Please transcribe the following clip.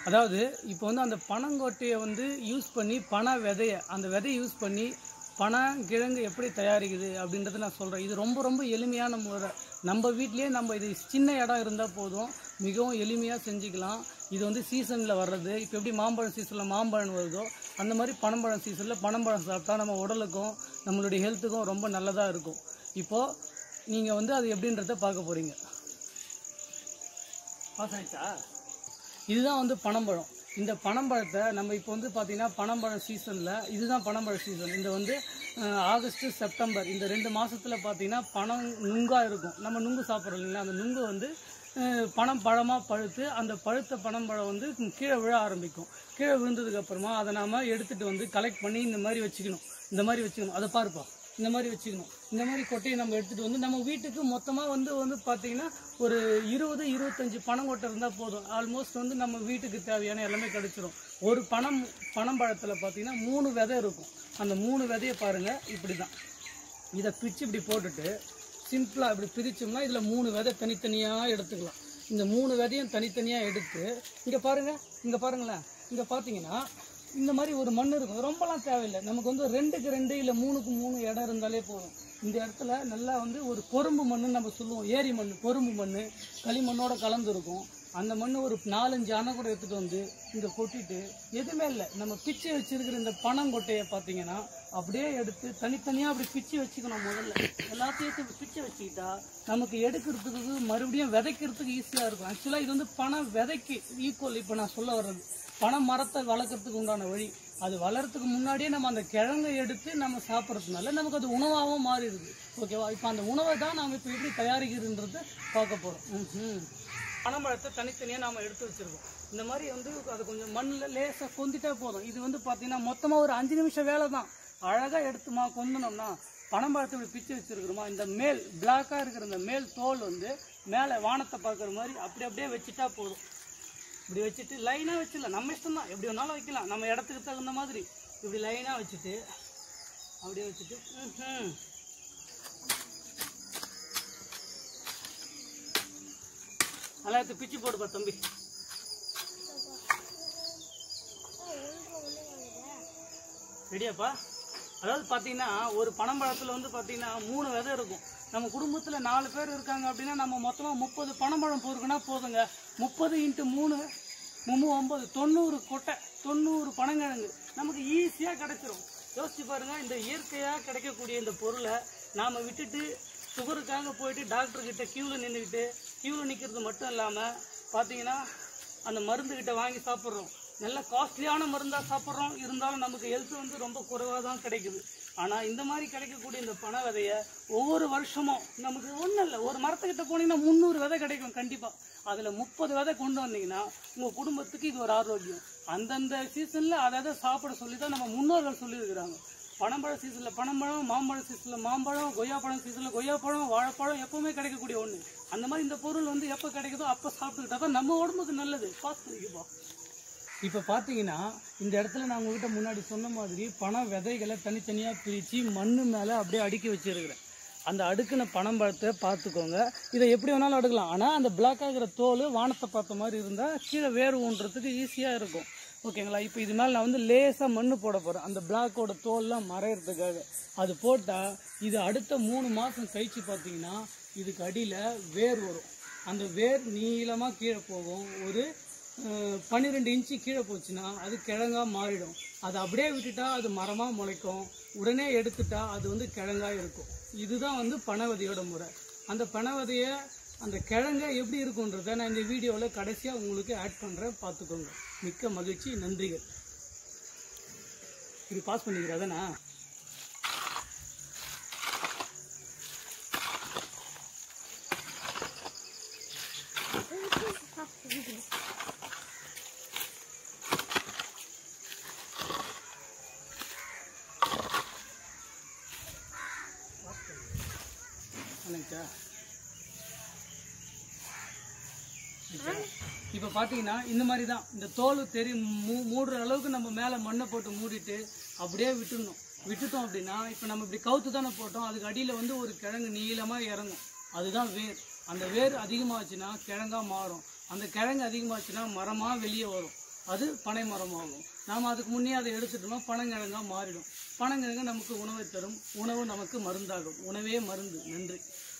அதாவது இப்போ வந்து அந்த பனங்கொட்டையை வந்து யூஸ் பண்ணி பனை விதைய அந்த விதையை யூஸ் பண்ணி பனங்கிழங்கு எப்படி தயாரிக்குது அப்படின்றத நான் சொல்கிறேன் இது ரொம்ப ரொம்ப எளிமையான முறை நம்ம வீட்டிலேயே நம்ம இது சின்ன இடம் இருந்தால் போதும் மிகவும் எளிமையாக செஞ்சுக்கலாம் இது வந்து சீசனில் வர்றது இப்போ எப்படி மாம்பழம் சீசனில் மாம்பழம் வருதோ அந்த மாதிரி பனம்பழம் சீசனில் பனம்பழம் சாப்பிட்டா நம்ம உடலுக்கும் நம்மளுடைய ஹெல்த்துக்கும் ரொம்ப நல்லதாக இருக்கும் இப்போது நீங்கள் வந்து அது எப்படின்றத பார்க்க போகிறீங்க பாஸ் ஆயிடுச்சா இதுதான் வந்து பனம்பழம் இந்த பனம்பழத்தை நம்ம இப்போ வந்து பார்த்தீங்கன்னா பனம்பழம் சீசனில் இதுதான் பனம்பழ சீசன் இந்த வந்து அஹ், ஆகஸ்ட் செப்டம்பர் இந்த ரெண்டு மாசத்துல பார்த்தீங்கன்னா பனம் நுங்காக இருக்கும் நம்ம நுங்கு சாப்பிட்றோம் இல்லைங்களா அந்த நுங்கு வந்து அஹ், பனம் பழமாக பழுத்து அந்த பழுத்த பனம்பழம் வந்து கீழே விழ ஆரம்பிக்கும் கீழே விழுந்ததுக்கு அப்புறமா அதை நாம எடுத்துட்டு வந்து கலெக்ட் பண்ணி இந்த மாதிரி வச்சுக்கணும் இந்த மாதிரி வச்சுக்கணும் அதை பாருப்பா இந்த மாதிரி வச்சுக்கணும் இந்த மாதிரி கொட்டையை நம்ம எடுத்துட்டு வந்து நம்ம வீட்டுக்கு மொத்தமாக வந்து வந்து பார்த்தீங்கன்னா ஒரு இருபது இருபத்தஞ்சு பனங்கொட்டை இருந்தால் போதும் ஆல்மோஸ்ட் வந்து நம்ம வீட்டுக்கு தேவையான எல்லாமே கிடைச்சிரும் ஒரு பனம் பனம்பழத்தில் பார்த்தீங்கன்னா மூணு விதை இருக்கும் அந்த மூணு விதையை பாருங்கள் இப்படி தான் இதை பிச்சு இப்படி போட்டுட்டு சிம்பிளாக இப்படி பிரிச்சோம்னா இதில் மூணு விதை தனித்தனியாக எடுத்துக்கலாம் இந்த மூணு விதையும் தனித்தனியாக எடுத்து இங்கே பாருங்கள் இங்கே பாருங்களேன் இங்கே பார்த்தீங்கன்னா இந்த மாதிரி ஒரு மண் இருக்கும் ரொம்பலாம் தேவையில்லை நமக்கு வந்து ரெண்டுக்கு ரெண்டு இல்லை மூணுக்கு மூணு இடம் இருந்தாலே போதும் இந்த இடத்துல நல்லா வந்து ஒரு பொறும்பு மண்ணுன்னு நம்ம சொல்லுவோம் ஏரி மண் பொறும்பு மண் களிமண்ணோட கலந்து இருக்கும் அந்த மண் ஒரு நாலஞ்சு அணை கூட எடுத்துகிட்டு வந்து இங்கே கொட்டிட்டு எதுவுமே இல்லை நம்ம பிச்சு வச்சிருக்கிற இந்த பனங்கொட்டையை பார்த்தீங்கன்னா அப்படியே எடுத்து தனித்தனியாக அப்படி பிச்சு வச்சுக்கணும் முதல்ல எல்லாத்தையும் எடுத்து பிச்சு வச்சுக்கிட்டா நமக்கு எடுக்கிறதுக்கு மறுபடியும் விதைக்கிறதுக்கு ஈஸியாக இருக்கும் ஆக்சுவலாக இது வந்து பணம் விதைக்கு ஈக்குவல் இப்போ நான் சொல்ல வர்றது பனை மரத்தை வளர்க்கறதுக்கு உண்டான வழி அது வளர்றதுக்கு முன்னாடியே நம்ம அந்த கிழங்கை எடுத்து நம்ம சாப்பிட்றதுனால நமக்கு அது உணவாகவும் மாறிடுது ஓகேவா இப்போ அந்த உணவை தான் நாம் இப்போ எப்படி தயாரிக்கிறதுன்றதை பார்க்க போகிறோம் ம் பனம்பழத்தை தனித்தனியாக நாம் எடுத்து வச்சிருக்கோம் இந்த மாதிரி வந்து அது கொஞ்சம் மண்ணில் லேசாக கொந்திட்டா போதும் இது வந்து பார்த்தீங்கன்னா மொத்தமாக ஒரு அஞ்சு நிமிஷம் வேலை தான் அழகாக எடுத்துமா கொந்தனோம்னா பனம்பழத்தை இப்படி பிச்சு வச்சிருக்கிறோமா இந்த மேல் பிளாக்காக இருக்கிற இந்த மேல் தோல் வந்து மேலே வானத்தை பார்க்குற மாதிரி அப்படி அப்படியே வச்சுட்டா போதும் இப்படி வச்சுட்டு லைனாக வச்சிடலாம் நம்ம இஷ்டம் தான் எப்படி வேணாலும் வைக்கலாம் நம்ம இடத்துக்கு தகுந்த மாதிரி இப்படி லைனாக வச்சுட்டு அப்படியே வச்சுட்டு ம்ஹும். நல்லா எடுத்து பிச்சு போடுப்பா தம்பி ரெடியாப்பா அதாவது பார்த்தீங்கன்னா ஒரு பனம்பழத்தில் வந்து பார்த்தீங்கன்னா மூணு விதை இருக்கும் நம்ம குடும்பத்தில் நாலு பேர் இருக்காங்க அப்படின்னா நம்ம மொத்தமாக முப்பது பனம்பழம் பொறுக்குன்னா போதுங்க முப்பது இன்ட்டு மூணு மும்மு ஒம்பது தொண்ணூறு கொட்டை தொண்ணூறு பனங்கிழங்கு நமக்கு ஈஸியாக கிடைச்சிரும் யோசிச்சு பாருங்க இந்த இயற்கையாக கிடைக்கக்கூடிய இந்த பொருளை நாம் விட்டுட்டு சுகருக்காக போயிட்டு டாக்டர் கிட்ட கியூவில் நின்றுக்கிட்டு கியூவில் நிற்கிறது மட்டும் இல்லாமல் பார்த்தீங்கன்னா அந்த மருந்துக்கிட்ட வாங்கி சாப்பிட்றோம் நல்ல காஸ்ட்லியான மருந்தாக சாப்பிட்றோம் இருந்தாலும் நமக்கு ஹெல்த் வந்து ரொம்ப குறைவாக தான் கிடைக்குது ஆனால் இந்த மாதிரி கிடைக்கக்கூடிய இந்த பண விதையை ஒவ்வொரு வருஷமும் நமக்கு ஒன்றும் இல்லை ஒரு மரத்துக்கிட்ட போனீங்கன்னா முந்நூறு விதை கிடைக்கும் கண்டிப்பாக அதில் முப்பது விதை கொண்டு வந்தீங்கன்னா உங்கள் குடும்பத்துக்கு இது ஒரு ஆரோக்கியம் அந்தந்த சீசனில் அதாவது சாப்பிட சொல்லி தான் நம்ம முன்னோர்கள் சொல்லியிருக்கிறாங்க பனம்பழ சீசனில் பனம்பழம் மாம்பழ சீசனில் மாம்பழம் கொய்யாப்பழம் சீசனில் கொய்யாப்பழம் வாழைப்பழம் எப்பவுமே கிடைக்கக்கூடிய ஒன்று அந்த மாதிரி இந்த பொருள் வந்து எப்போ கிடைக்குதோ அப்போ சாப்பிட்டுக்கிட்டா தான் நம்ம உடம்புக்கு நல்லது பாஸ் பண்ணிக்கப்பா இப்போ பார்த்தீங்கன்னா இந்த இடத்துல நான் உங்ககிட்ட முன்னாடி சொன்ன மாதிரி பண விதைகளை தனித்தனியாக பிரித்து மண்ணு மேலே அப்படியே அடுக்கி வச்சிருக்கிறேன் அந்த அடுக்கின பனம்பழத்தை பார்த்துக்கோங்க இதை எப்படி வேணாலும் அடுக்கலாம் ஆனால் அந்த பிளாக் ஆகிற தோல் வானத்தை பார்த்த மாதிரி இருந்தால் கீழே வேர் ஊன்றதுக்கு ஈஸியாக இருக்கும் ஓகேங்களா இப்போ இது மேலே நான் வந்து லேசாக மண்ணு போட போகிறேன் அந்த பிளாக்கோட தோல்லாம் மறையிறதுக்காக அது போட்டால் இது அடுத்த மூணு மாதம் கழிச்சு பார்த்தீங்கன்னா இதுக்கு அடியில் வேர் வரும் அந்த வேர் நீளமாக கீழே போகும் ஒரு பன்னிரெண்டு இன்ச்சு கீழே போச்சுன்னா அது கிழங்கா மாறிடும் அதை அப்படியே விட்டுட்டா அது மரமாக முளைக்கும் உடனே எடுத்துட்டா அது வந்து கிழங்கா இருக்கும் இதுதான் வந்து பனவதையோட முறை அந்த பனவதையை அந்த கிழங்க எப்படி இருக்குன்றதை நான் இந்த வீடியோவில் கடைசியாக உங்களுக்கு ஆட் பண்ணுறேன் பார்த்துக்கோங்க மிக்க மகிழ்ச்சி நன்றிகள் இது பாஸ் பண்ணிக்கிறதானே அண்ணாச்சா இப்போ பார்த்தீங்கன்னா இந்த மாதிரி தான் இந்த தோல் தெரி மூ மூடுற அளவுக்கு நம்ம மேலே மண்ணை போட்டு மூடிட்டு அப்படியே விட்டுடணும் விட்டுட்டோம் அப்படின்னா இப்போ நம்ம இப்படி கவுத்து தானே போட்டோம் அதுக்கு அடியில் வந்து ஒரு கிழங்கு நீளமாக இறங்கும் அதுதான் வேர் அந்த வேர் அதிகமாச்சுன்னா கிழங்கா மாறும் அந்த கிழங்கு அதிகமாச்சுன்னா மரமாக வெளியே வரும் அது பனை மரமாகும் நாம் அதுக்கு முன்னே அதை எடுத்துட்டோம்னா பனங்கிழங்கா மாறிடும் பனங்கிழங்கு நமக்கு உணவை தரும் உணவு நமக்கு மருந்தாகும் உணவே மருந்து நன்றி